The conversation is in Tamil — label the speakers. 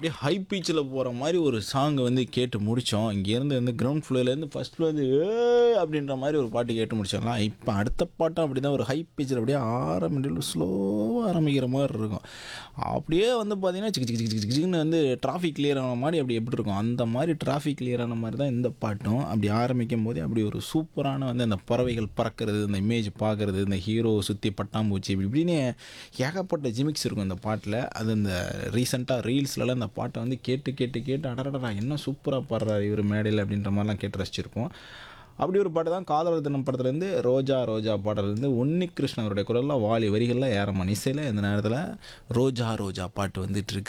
Speaker 1: அப்படியே ஹை பீச்சில் போகிற மாதிரி ஒரு சாங் வந்து கேட்டு முடித்தோம் இங்கேருந்து வந்து கிரவுண்ட் ஃப்ளோர்லேருந்து ஃபஸ்ட் ஃப்ளோர் வந்து ஏ அப்படின்ற மாதிரி ஒரு பாட்டு கேட்டு முடிச்சிடலாம் இப்போ அடுத்த பாட்டும் அப்படி தான் ஒரு ஹை பீச்சில் அப்படியே ஆரம்பிட்டு ஸ்லோவாக ஆரம்பிக்கிற மாதிரி இருக்கும் அப்படியே வந்து பார்த்தீங்கன்னா சிக்கு சிக்கு சிக்கு சிக்கு சிக்குன்னு வந்து டிராஃபிக் கிளியர் ஆன மாதிரி அப்படி எப்படி இருக்கும் அந்த மாதிரி டிராஃபிக் கிளியர் ஆன மாதிரி தான் இந்த பாட்டும் அப்படி ஆரம்பிக்கும் போதே அப்படி ஒரு சூப்பரான வந்து அந்த பறவைகள் பறக்கிறது இந்த இமேஜ் பார்க்குறது இந்த ஹீரோ சுற்றி பட்டாம்பூச்சி இப்படி இப்படின்னு ஏகப்பட்ட ஜிமிக்ஸ் இருக்கும் இந்த பாட்டில் அது இந்த ரீசெண்டாக ரீல்ஸ்லலாம் இந்த பாட்டை வந்து கேட்டு கேட்டு கேட்டு அடடடா என்ன சூப்பராக பாடுறாரு இவர் மேடையில் அப்படின்ற மாதிரிலாம் கேட்டு ரசிச்சிருப்போம் அப்படி ஒரு பாட்டு தான் காதலர் தினம் படத்துலேருந்து ரோஜா ரோஜா பாடலேருந்து உன்னி கிருஷ்ணன் அவருடைய குரலில் வாலி வரிகளில் ஏறமான இசையில் இந்த நேரத்தில் ரோஜா ரோஜா பாட்டு வந்துட்டு இருக்கு